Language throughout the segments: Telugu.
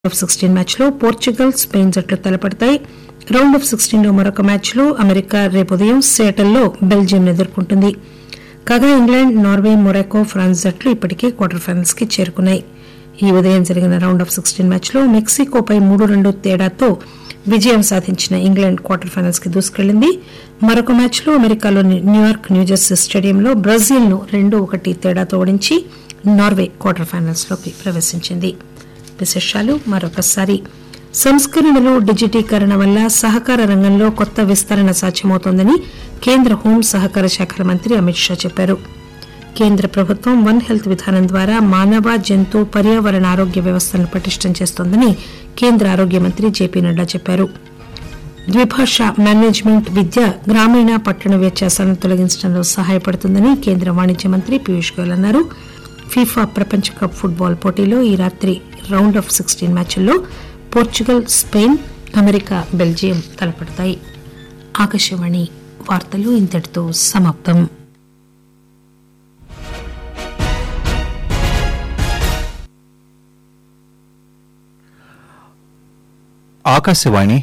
ఆఫ్ సిక్స్టీన్ మ్యాచ్ లో పోర్చుగల్ స్పెయిన్ జట్లు తలపడతాయి రౌండ్ ఆఫ్ సిక్స్టీన్ లో మరొక మ్యాచ్ లో అమెరికా రేపు ఉదయం సియాటల్లో బెల్జియం ఎదుర్కొంటుంది కాగా ఇంగ్లాండ్ నార్వే మొరాకో ఫ్రాన్స్ జట్లు ఇప్పటికే క్వార్టర్ ఫైనల్స్ కి చేరుకున్నాయి ఈ ఉదయం జరిగిన రౌండ్ ఆఫ్ సిక్స్టీన్ మ్యాచ్ లో మెక్సికోపై మూడు రెండు తేడాతో విజయం సాధించిన ఇంగ్లాండ్ క్వార్టర్ ఫైనల్స్ కి దూసుకెళ్లింది మరొక మ్యాచ్ లో అమెరికాలోని న్యూయార్క్ న్యూజెర్సీ స్టేడియంలో బ్రెజిల్ ను రెండు ఒకటి తేడాతో ఓడించి నార్వే క్వార్టర్ ఫైనల్స్ లోకి ప్రవేశించింది విశేషాలు మరొకసారి సంస్కరణలు డిజిటీకరణ వల్ల సహకార రంగంలో కొత్త విస్తరణ సాధ్యమవుతోందని కేంద్ర హోం సహకార శాఖల మంత్రి అమిత్ షా చెప్పారు కేంద్ర ప్రభుత్వం వన్ హెల్త్ విధానం ద్వారా మానవ జంతు పర్యావరణ ఆరోగ్య వ్యవస్థను పటిష్టం చేస్తోందని కేంద్ర ఆరోగ్య మంత్రి జేపీ నడ్డా చెప్పారు ద్విభాష మేనేజ్మెంట్ విద్య గ్రామీణ పట్టణ వ్యత్యాసాలను తొలగించడంలో సహాయపడుతుందని కేంద్ర వాణిజ్య మంత్రి పీయూష్ గోయల్ అన్నారు ఫీఫా ప్రపంచ కప్ ఫుట్బాల్ పోటీలో ఈ రాత్రి రౌండ్ ఆఫ్ సిక్స్టీన్ మ్యాచ్ల్లో పోర్చుగల్ స్పెయిన్ అమెరికా బెల్జియం తలపడతాయి ఆకాశవాణి వార్తలు ఇంతటితో సమాప్తం ఆకాశవాణి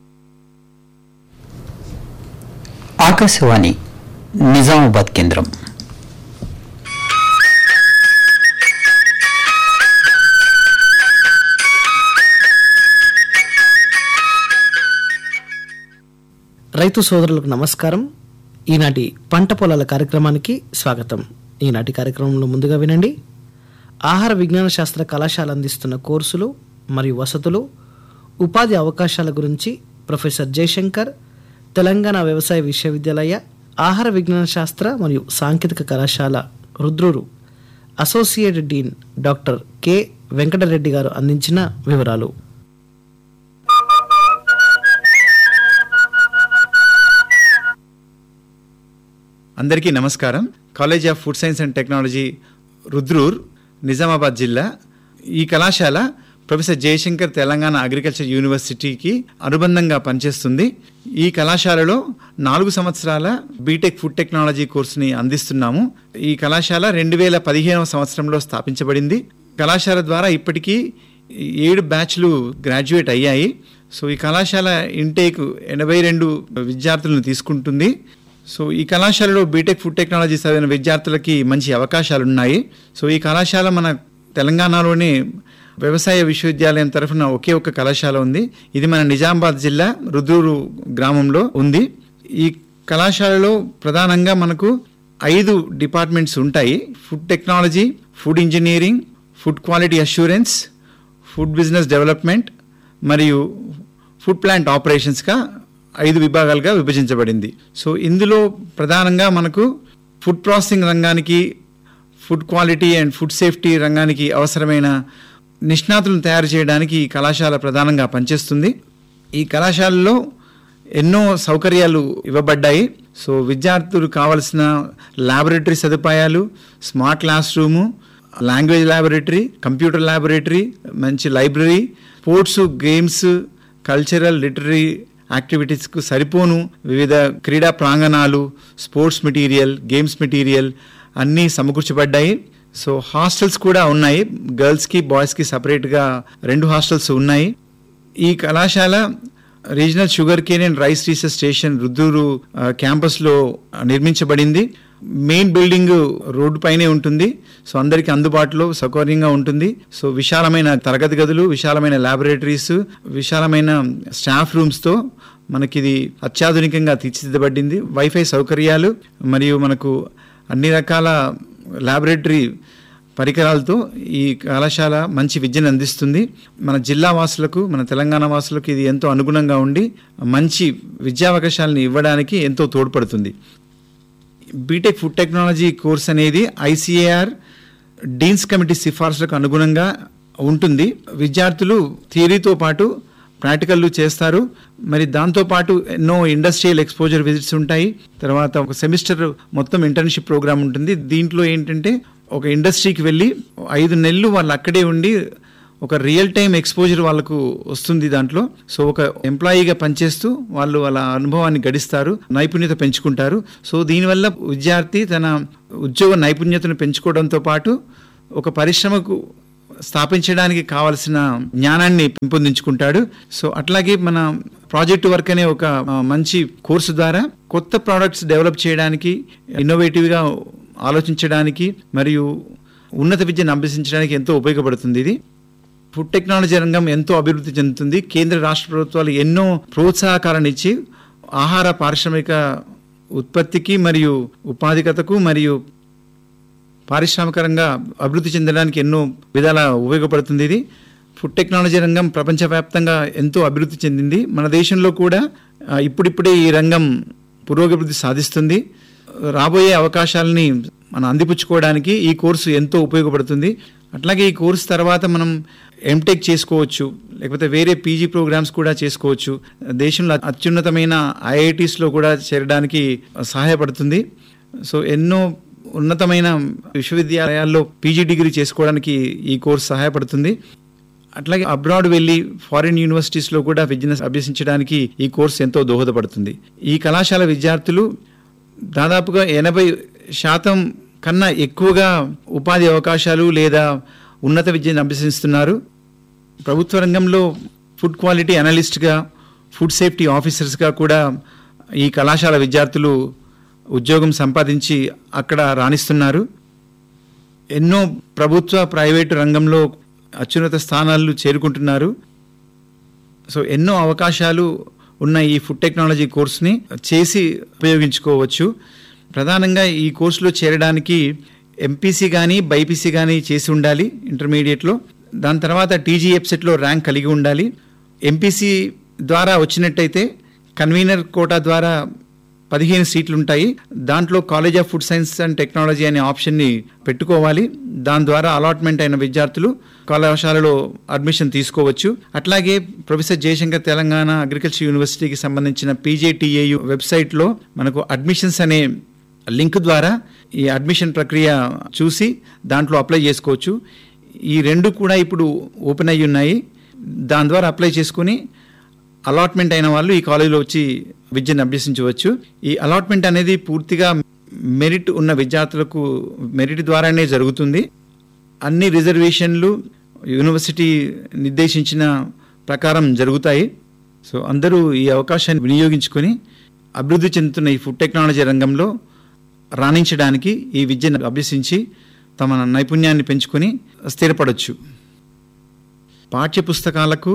ఆకాశవాణి నిజామాబాద్ కేంద్రం రైతు సోదరులకు నమస్కారం ఈనాటి పంట పొలాల కార్యక్రమానికి స్వాగతం ఈనాటి కార్యక్రమంలో ముందుగా వినండి ఆహార విజ్ఞాన శాస్త్ర కళాశాల అందిస్తున్న కోర్సులు మరియు వసతులు ఉపాధి అవకాశాల గురించి ప్రొఫెసర్ జయశంకర్ తెలంగాణ వ్యవసాయ విశ్వవిద్యాలయ ఆహార విజ్ఞాన శాస్త్ర మరియు సాంకేతిక కళాశాల Rudrur associate dean doctor K Venkatareddy గారు అందించిన వివరాలు అందరికీ నమస్కారం college of food science and technology Rudrur Nizamabad జిల్లా ఈ కళాశాల ప్రొఫెసర్ జయశంకర్ తెలంగాణ అగ్రికల్చర్ యూనివర్సిటీకి అనుబంధంగా పనిచేస్తుంది ఈ కళాశాలలో నాలుగు సంవత్సరాల బీటెక్ ఫుడ్ టెక్నాలజీ కోర్సుని అందిస్తున్నాము ఈ కళాశాల రెండు వేల పదిహేనవ సంవత్సరంలో స్థాపించబడింది కళాశాల ద్వారా ఇప్పటికీ ఏడు బ్యాచ్లు గ్రాడ్యుయేట్ అయ్యాయి సో ఈ కళాశాల ఇంటేక్ ఎనభై రెండు విద్యార్థులను తీసుకుంటుంది సో ఈ కళాశాలలో బీటెక్ ఫుడ్ టెక్నాలజీ చదివిన విద్యార్థులకి మంచి అవకాశాలు ఉన్నాయి సో ఈ కళాశాల మన తెలంగాణలోనే వ్యవసాయ విశ్వవిద్యాలయం తరఫున ఒకే ఒక కళాశాల ఉంది ఇది మన నిజామాబాద్ జిల్లా రుద్రూరు గ్రామంలో ఉంది ఈ కళాశాలలో ప్రధానంగా మనకు ఐదు డిపార్ట్మెంట్స్ ఉంటాయి food technology food engineering food quality assurance food business development మరియు ఫుడ్ ప్లాంట్ ఆపరేషన్స్గా ఐదు విభాగాలుగా విభజించబడింది సో ఇందులో ప్రధానంగా మనకు ఫుడ్ ప్రాసెసింగ్ రంగానికి food quality and food safety రంగానికి అవసరమైన నిష్ణాతులను తయారు చేయడానికి ఈ కళాశాల ప్రధానంగా పనిచేస్తుంది ఈ కళాశాలలో ఎన్నో సౌకర్యాలు ఇవ్వబడ్డాయి సో విద్యార్థులు కావలసిన ల్యాబొరేటరీ సదుపాయాలు smart class room language laboratory computer laboratory మంచి library sports games cultural literary యాక్టివిటీస్కు సరిపోను వివిధ క్రీడా ప్రాంగణాలు స్పోర్ట్స్ మెటీరియల్ గేమ్స్ మెటీరియల్ అన్నీ సమకూర్చబడ్డాయి సో హాస్టల్స్ కూడా ఉన్నాయి గర్ల్స్కి బాయ్స్కి సపరేట్గా రెండు హాస్టల్స్ ఉన్నాయి ఈ కళాశాల regional sugar cane and rice research station Rudrur ఆ, క్యాంపస్లో నిర్మించబడింది మెయిన్ బిల్డింగ్ రోడ్డు పైనే ఉంటుంది సో అందరికీ అందుబాటులో సౌకర్యంగా ఉంటుంది సో విశాలమైన తరగతి గదులు విశాలమైన ల్యాబొరేటరీస్ విశాలమైన స్టాఫ్ రూమ్స్తో మనకిది అత్యాధునికంగా తీర్చిదిద్దబడింది వైఫై సౌకర్యాలు మరియు మనకు అన్ని రకాల ల్యాబొరేటరీ పరికరాలతో ఈ కళాశాల మంచి విద్యను అందిస్తుంది మన జిల్లా వాసులకు మన తెలంగాణ వాసులకు ఇది ఎంతో అనుగుణంగా ఉండి మంచి విద్యావకాశాలను ఇవ్వడానికి ఎంతో తోడ్పడుతుంది బీటెక్ ఫుడ్ టెక్నాలజీ కోర్స్ అనేది ఐసీఏఆర్ డీన్స్ కమిటీ సిఫార్సులకు అనుగుణంగా ఉంటుంది విద్యార్థులు థియరీతో పాటు ప్రాక్టికల్లు చేస్తారు మరి దాంతోపాటు ఎన్నో ఇండస్ట్రియల్ ఎక్స్పోజర్ విజిట్స్ ఉంటాయి తర్వాత ఒక సెమిస్టర్ మొత్తం ఇంటర్న్షిప్ ప్రోగ్రామ్ ఉంటుంది దీంట్లో ఏంటంటే ఒక ఇండస్ట్రీకి వెళ్ళి ఐదు నెలలు వాళ్ళు అక్కడే ఉండి ఒక రియల్ టైం ఎక్స్పోజర్ వాళ్ళకు వస్తుంది దాంట్లో సో ఒక ఎంప్లాయీగా పనిచేస్తూ వాళ్ళు వాళ్ళ అనుభవాన్ని గడిస్తారు నైపుణ్యత పెంచుకుంటారు సో దీనివల్ల విద్యార్థి తన ఉద్యోగ నైపుణ్యతను పెంచుకోవడంతో పాటు ఒక పరిశ్రమకు స్థాపించడానికి కావలసిన జ్ఞానాన్ని పెంపొందించుకుంటాడు సో అట్లాగే మన ప్రాజెక్ట్ వర్క్ అనే ఒక ఆ, మంచి కోర్సు ద్వారా కొత్త ప్రోడక్ట్స్ డెవలప్ చేయడానికి ఇన్నోవేటివ్గా ఆలోచించడానికి మరియు ఉన్నత విద్యను అభ్యసించడానికి ఎంతో ఉపయోగపడుతుంది ఇది ఫుడ్ టెక్నాలజీ రంగం ఎంతో అభివృద్ధి చెందుతుంది కేంద్ర రాష్ట్ర ప్రభుత్వాలు ఎన్నో ప్రోత్సాహకాలను ఇచ్చి ఆహార పారిశ్రామిక ఉత్పత్తికి మరియు ఉపాధికతకు మరియు పారిశ్రామికరంగా అభివృద్ధి చెందడానికి ఎన్నో విధాల ఉపయోగపడుతుంది ఇది ఫుడ్ టెక్నాలజీ రంగం ప్రపంచవ్యాప్తంగా ఎంతో అభివృద్ధి చెందింది మన దేశంలో కూడా ఆ, ఇప్పుడిప్పుడే ఈ రంగం పురోగభివృద్ధి సాధిస్తుంది రాబోయే అవకాశాలని మనం అందిపుచ్చుకోవడానికి ఈ కోర్సు ఎంతో ఉపయోగపడుతుంది అట్లాగే ఈ కోర్సు తర్వాత మనం ఎంటెక్ చేసుకోవచ్చు లేకపోతే వేరే పీజీ ప్రోగ్రామ్స్ కూడా చేసుకోవచ్చు దేశంలో అత్యున్నతమైన ఐఐటీస్లో కూడా చేరడానికి సహాయపడుతుంది సో ఎన్నో ఉన్నతమైన విశ్వవిద్యాలయాల్లో పీజీ డిగ్రీ చేసుకోవడానికి ఈ కోర్సు సహాయపడుతుంది అట్లాగే అబ్రాడ్ వెళ్ళి ఫారిన్ యూనివర్సిటీస్లో కూడా విద్యను అభ్యసించడానికి ఈ కోర్సు ఎంతో దోహదపడుతుంది ఈ కళాశాల విద్యార్థులు దాదాపుగా ఎనభై శాతం కన్నా ఎక్కువగా ఉపాధి అవకాశాలు లేదా ఉన్నత విద్యను అభ్యసిస్తున్నారు ప్రభుత్వ రంగంలో ఫుడ్ క్వాలిటీ అనలిస్ట్గా ఫుడ్ సేఫ్టీ ఆఫీసర్స్గా కూడా ఈ కళాశాల విద్యార్థులు ఉద్యోగం సంపాదించి అక్కడ రాణిస్తున్నారు ఎన్నో ప్రభుత్వ ప్రైవేటు రంగంలో అత్యున్నత స్థానాలు చేరుకుంటున్నారు సో ఎన్నో అవకాశాలు ఉన్న ఈ ఫుడ్ టెక్నాలజీ కోర్స్ని చేసి ఉపయోగించుకోవచ్చు ప్రధానంగా ఈ కోర్సులో చేరడానికి ఎంపీసీ కానీ బైపీసీ కానీ చేసి ఉండాలి ఇంటర్మీడియట్లో దాని తర్వాత టీజీ వెబ్సైట్లో ర్యాంక్ కలిగి ఉండాలి ఎంపీసీ ద్వారా వచ్చినట్టయితే కన్వీనర్ కోటా ద్వారా పదిహేను సీట్లు ఉంటాయి దాంట్లో college of food science and technology అనే ఆప్షన్ని పెట్టుకోవాలి దాని ద్వారా అలాట్మెంట్ అయిన విద్యార్థులు కళాశాలలో అడ్మిషన్ తీసుకోవచ్చు అట్లాగే ప్రొఫెసర్ జయశంకర్ తెలంగాణ అగ్రికల్చర్ యూనివర్సిటీకి సంబంధించిన పీజేటీఏయు వెబ్సైట్లో మనకు అడ్మిషన్స్ అనే లింక్ ద్వారా ఈ అడ్మిషన్ ప్రక్రియ చూసి దాంట్లో అప్లై చేసుకోవచ్చు ఈ రెండు కూడా ఇప్పుడు ఓపెన్ అయ్యి ఉన్నాయి దాని ద్వారా అప్లై చేసుకుని అలాట్మెంట్ అయిన వాళ్ళు ఈ కాలేజీలో వచ్చి విద్యను అభ్యసించవచ్చు ఈ అలాట్మెంట్ అనేది పూర్తిగా మెరిట్ ఉన్న విద్యార్థులకు మెరిట్ ద్వారానే జరుగుతుంది అన్ని రిజర్వేషన్లు యూనివర్సిటీ నిర్దేశించిన ప్రకారం జరుగుతాయి సో అందరూ ఈ అవకాశాన్ని వినియోగించుకొని అభివృద్ధి చెందుతున్న ఈ ఫుడ్ టెక్నాలజీ రంగంలో రాణించడానికి ఈ విద్యను అభ్యసించి తమ నైపుణ్యాన్ని పెంచుకొని స్థిరపడవచ్చు పాఠ్య పుస్తకాలకు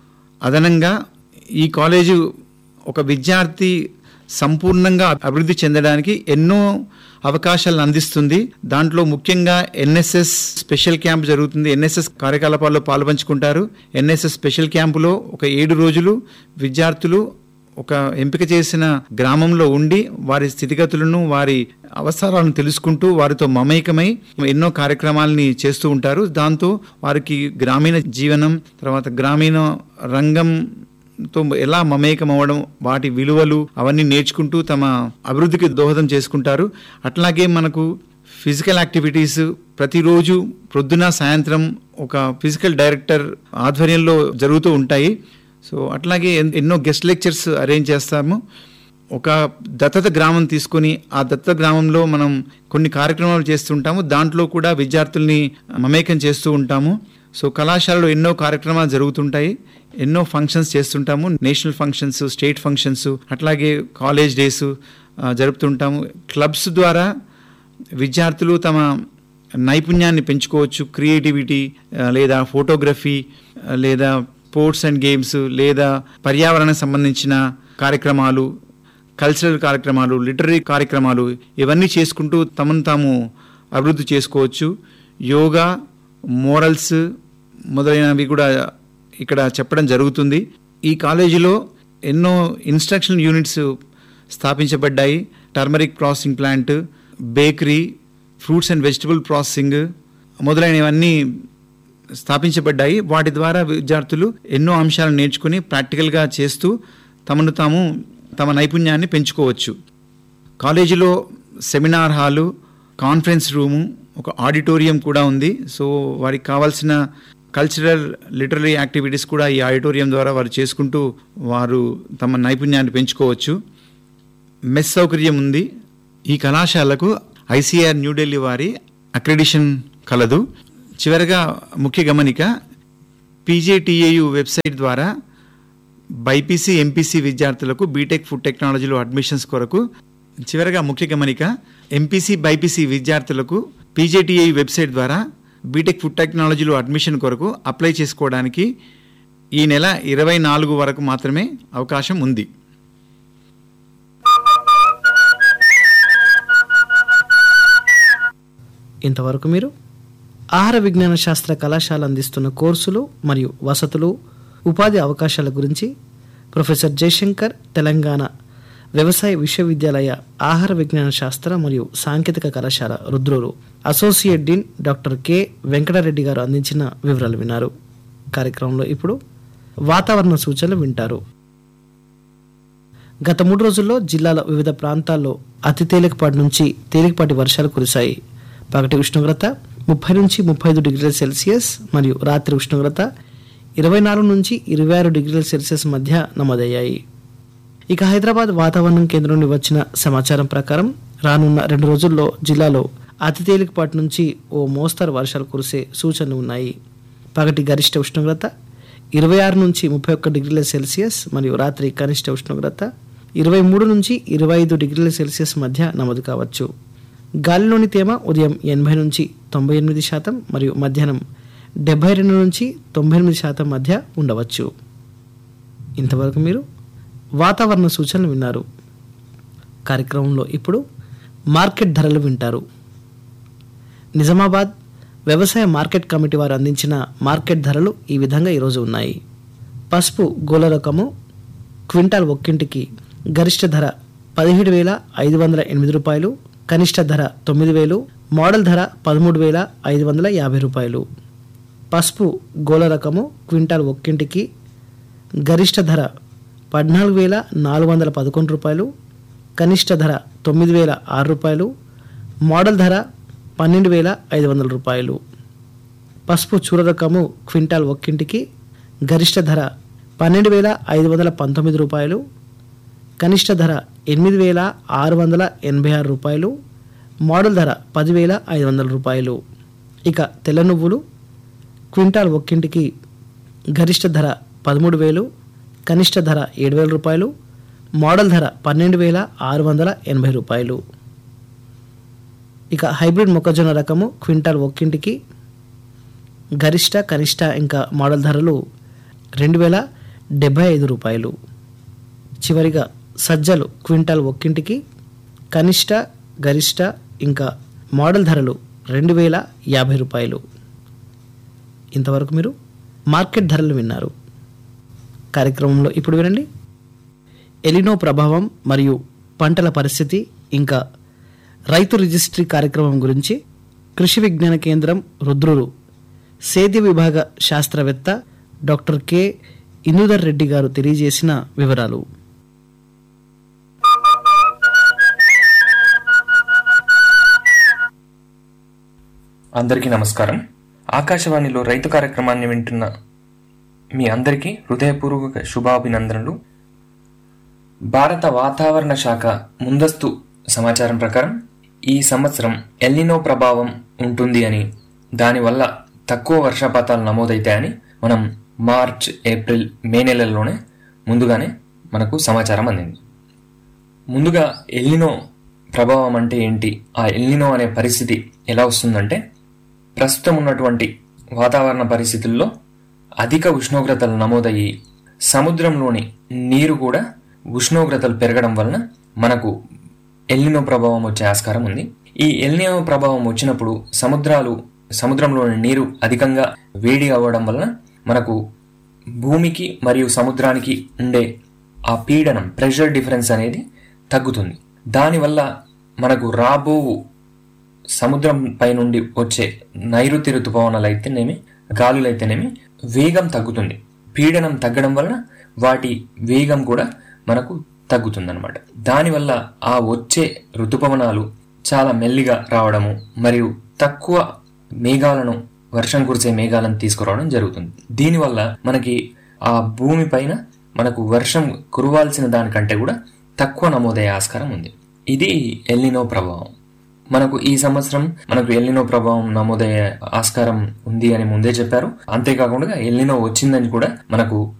అదనంగా ఈ కాలేజు ఒక విద్యార్థి సంపూర్ణంగా అభివృద్ధి చెందడానికి ఎన్నో అవకాశాలను అందిస్తుంది దాంట్లో ముఖ్యంగా ఎన్ఎస్ఎస్ స్పెషల్ క్యాంప్ జరుగుతుంది ఎన్ఎస్ఎస్ కార్యకలాపాల్లో పాల్పంచుకుంటారు ఎన్ఎస్ఎస్ స్పెషల్ క్యాంపులో ఒక ఏడు రోజులు విద్యార్థులు ఒక ఎంపిక చేసిన గ్రామంలో ఉండి వారి స్థితిగతులను వారి అవసరాలను తెలుసుకుంటూ వారితో మమేకమై ఎన్నో కార్యక్రమాలని చేస్తూ ఉంటారు దాంతో వారికి గ్రామీణ జీవనం తర్వాత గ్రామీణ రంగం తో ఎలా మమేకం అవ్వడం వాటి విలువలు అవన్నీ నేర్చుకుంటూ తమ అభివృద్ధికి దోహదం చేసుకుంటారు అట్లాగే మనకు ఫిజికల్ యాక్టివిటీస్ ప్రతిరోజు ప్రొద్దున సాయంత్రం ఒక ఫిజికల్ డైరెక్టర్ ఆధ్వర్యంలో జరుగుతూ ఉంటాయి సో అట్లాగే ఎన్- ఎన్నో గెస్ట్ లెక్చర్స్ అరేంజ్ చేస్తాము ఒక దత్తత గ్రామం తీసుకొని ఆ దత్తత గ్రామంలో మనం కొన్ని కార్యక్రమాలు చేస్తుంటాము దాంట్లో కూడా విద్యార్థుల్ని మమేకం చేస్తూ ఉంటాము సో కళాశాలలో ఎన్నో కార్యక్రమాలు జరుగుతుంటాయి ఎన్నో ఫంక్షన్స్ చేస్తుంటాము నేషనల్ ఫంక్షన్స్ స్టేట్ ఫంక్షన్స్ అట్లాగే కాలేజ్ డేస్ జరుపుతుంటాము క్లబ్స్ ద్వారా విద్యార్థులు తమ నైపుణ్యాన్ని పెంచుకోవచ్చు క్రియేటివిటీ ఆ, లేదా ఫోటోగ్రఫీ ఆ, లేదా స్పోర్ట్స్ అండ్ గేమ్స్ లేదా పర్యావరణం సంబంధించిన కార్యక్రమాలు కల్చరల్ కార్యక్రమాలు లిటరీ కార్యక్రమాలు ఇవన్నీ చేసుకుంటూ తమను తాము అభివృద్ధి చేసుకోవచ్చు యోగా మోరల్స్ మొదలైనవి కూడా ఇక్కడ చెప్పడం జరుగుతుంది ఈ కాలేజీలో ఎన్నో ఇన్స్ట్రక్షన్ యూనిట్స్ స్థాపించబడ్డాయి turmeric processing plant bakery fruits and vegetable processing మొదలైనవన్నీ స్థాపించబడ్డాయి వాటి ద్వారా విద్యార్థులు ఎన్నో అంశాలను నేర్చుకుని ప్రాక్టికల్గా చేస్తూ తమను తాము తమ నైపుణ్యాన్ని పెంచుకోవచ్చు కాలేజీలో సెమినార్ హాలు కాన్ఫరెన్స్ రూము ఒక ఆడిటోరియం కూడా ఉంది సో వారికి కావాల్సిన కల్చరల్ లిటరరీ యాక్టివిటీస్ కూడా ఈ ఆడిటోరియం ద్వారా వారు చేసుకుంటూ వారు తమ నైపుణ్యాన్ని పెంచుకోవచ్చు మెస్ సౌకర్యం ఉంది ఈ కళాశాలకు ఐసీఆర్ న్యూఢిల్లీ వారి అక్రెడిషన్ కలదు చివరగా ముఖ్య గమనిక పీజేటీఏయు వెబ్సైట్ ద్వారా బైపీసీ ఎంపీసీ విద్యార్థులకు బీటెక్ ఫుడ్ టెక్నాలజీలో అడ్మిషన్స్ కొరకు చివరగా ముఖ్య గమనిక ఎంపీసీ బైపీసీ విద్యార్థులకు పీజేటీఐ వెబ్సైట్ ద్వారా బీటెక్ ఫుడ్ టెక్నాలజీలో అడ్మిషన్ కొరకు అప్లై చేసుకోవడానికి ఈ నెల ఇరవై నాలుగు వరకు మాత్రమే అవకాశం ఉంది ఇంతవరకు మీరు ఆహార విజ్ఞాన శాస్త్ర కళాశాల అందిస్తున్న కోర్సులు మరియు వసతులు ఉపాధి అవకాశాల గురించి ప్రొఫెసర్ జయశంకర్ తెలంగాణ వ్యవసాయ విశ్వవిద్యాలయ ఆహార విజ్ఞాన శాస్త్ర మరియు సాంకేతిక కళాశాల Rudrur associate dean doctor K Venkatareddy గారు అందించిన వివరాలు విన్నారు కార్యక్రమంలో ఇప్పుడు వాతావరణ సూచనలు వింటారు గత మూడు రోజుల్లో జిల్లాల వివిధ ప్రాంతాల్లో అతి తేలికపాటి నుంచి తేలికపాటి వర్షాలు కురిశాయి పగటి ఉష్ణోగ్రత ముప్పై నుంచి ముప్పై ఐదు డిగ్రీల సెల్సియస్ మరియు రాత్రి ఉష్ణోగ్రత ఇరవై నాలుగు నుంచి ఇరవై ఆరు డిగ్రీల సెల్సియస్ మధ్య నమోదయ్యాయి ఇక హైదరాబాద్ వాతావరణం కేంద్రం నుండి వచ్చిన సమాచారం ప్రకారం రానున్న రెండు రోజుల్లో జిల్లాలో అతి తేలికపాటి నుంచి ఓ మోస్తరు వర్షాలు కురిసే సూచనలు ఉన్నాయి పగటి గరిష్ట ఉష్ణోగ్రత ఇరవై ఆరు నుంచి ముప్పై ఒక్క డిగ్రీల సెల్సియస్ మరియు రాత్రి కనిష్ట ఉష్ణోగ్రత ఇరవై మూడు నుంచి ఇరవై ఐదు డిగ్రీల సెల్సియస్ మధ్య నమోదు కావచ్చు గాలిలోని తేమ ఉదయం ఎనభై నుంచి తొంభై ఎనిమిది శాతం మరియు మధ్యాహ్నం డెబ్బై రెండు నుంచి తొంభై ఎనిమిది శాతం మధ్య ఉండవచ్చు ఇంతవరకు మీరు వాతావరణ సూచనలు విన్నారు కార్యక్రమంలో ఇప్పుడు మార్కెట్ ధరలు వింటారు నిజామాబాద్ వ్యవసాయ మార్కెట్ కమిటీ వారు అందించిన మార్కెట్ ధరలు ఈ విధంగా ఈరోజు ఉన్నాయి పసుపు గోల రకము క్వింటాల్ ఒక్కింటికి గరిష్ట ధర పదిహేడు వేల ఐదు వందల ఎనిమిది రూపాయలు కనిష్ట ధర తొమ్మిది వేలు మోడల్ ధర పదమూడు వేల ఐదు వందల యాభై రూపాయలు పసుపు గోల రకము క్వింటాల్ ఒక్కింటికి గరిష్ట ధర పద్నాలుగు వేల నాలుగు వందల పదకొండు రూపాయలు కనిష్ట ధర తొమ్మిది వేల ఆరు రూపాయలు మోడల్ ధర పన్నెండు వేల ఐదు వందల రూపాయలు పసుపు చూర రకము క్వింటాల్ ఒక్కింటికి గరిష్ట ధర పన్నెండు వేల ఐదు వందల పంతొమ్మిది రూపాయలు కనిష్ట ధర ఎనిమిది వేల ఆరు వందల ఎనభై ఆరు రూపాయలు మోడల్ ధర పదివేల ఐదు వందల రూపాయలు ఇక తెల్ల నువ్వులు క్వింటాల్ ఒక్కింటికి గరిష్ట ధర పదమూడు వేలు కనిష్ట ధర ఏడు వేల రూపాయలు మోడల్ ధర పన్నెండు వేల ఆరు వందల ఎనభై రూపాయలు ఇక హైబ్రిడ్ మొక్కజొన్న రకము క్వింటాల్ ఒక్కింటికి గరిష్ట కనిష్ట ఇంకా మోడల్ ధరలు రెండు వేల డెబ్బై ఐదు రూపాయలు చివరిగా సజ్జలు క్వింటాల్ ఒక్కింటికి కనిష్ట గరిష్ట ఇంకా మోడల్ ధరలు రెండు వేల యాభై రూపాయలు ఇంతవరకు మీరు మార్కెట్ ధరలు విన్నారు కార్యక్రమంలో ఇప్పుడు వినండి ఎలినో ప్రభావం మరియు పంటల పరిస్థితి ఇంకా రైతు రిజిస్ట్రీ కార్యక్రమం గురించి కృషి విజ్ఞాన కేంద్రం రుద్రులు సేద్య విభాగ శాస్త్రవేత్త డాక్టర్ కె ఇందుదర్ రెడ్డి గారు తెలియజేసిన వివరాలు అందరికీ నమస్కారం ఆకాశవాణిలో రైతు కార్యక్రమాన్ని వింటున్న మీ అందరికీ హృదయపూర్వక శుభాభినందనలు భారత వాతావరణ శాఖ ముందస్తు సమాచారం ప్రకారం ఈ సంవత్సరం ఎల్నినో ప్రభావం ఉంటుంది అని దానివల్ల తక్కువ వర్షపాతాలు నమోదైతాయని మనం మార్చ్ ఏప్రిల్ మే నెలల్లోనే ముందుగానే మనకు సమాచారం అందింది ముందుగా ఎల్నినో ప్రభావం అంటే ఏంటి ఆ ఎల్నినో అనే పరిస్థితి ఎలా వస్తుందంటే ప్రస్తుతం ఉన్నటువంటి వాతావరణ పరిస్థితుల్లో అధిక ఉష్ణోగ్రతలు నమోదయ్యి సముద్రంలోని నీరు కూడా ఉష్ణోగ్రతలు పెరగడం వలన మనకు ఎల్నినో ప్రభావం వచ్చే ఆస్కారం ఉంది ఈ ఎల్నినో ప్రభావం వచ్చినప్పుడు సముద్రాలు సముద్రంలోని నీరు అధికంగా వేడి అవ్వడం వలన మనకు భూమికి మరియు సముద్రానికి ఉండే ఆ పీడనం ప్రెషర్ డిఫరెన్స్ అనేది తగ్గుతుంది దానివల్ల మనకు రాబో సముద్రం పై నుండి వచ్చే నైరుతి ఋతుపవనాలు అయితేనేమి గాలులైతేనేమి వేగం తగ్గుతుంది పీడనం తగ్గడం వలన వాటి వేగం కూడా మనకు తగ్గుతుందన్నమాట దానివల్ల ఆ వచ్చే ఋతుపవనాలు చాలా మెల్లిగా రావడము మరియు తక్కువ మేఘాలను వర్షం కురిసే మేఘాలను తీసుకురావడం జరుగుతుంది దీనివల్ల మనకి ఆ భూమి పైన మనకు వర్షం కురవాల్సిన దానికంటే కూడా తక్కువ నమోదయ్యే ఆస్కారం ఉంది ఇది ఎల్నినో ప్రభావం మనకు ఈ సంవత్సరం మనకు ఎల్లినో ప్రభావం నమోదయ్యే ఆస్కారం ఉంది అని ముందే చెప్పారు అంతేకాకుండా ఎల్లినో వచ్చిందని కూడా మనకు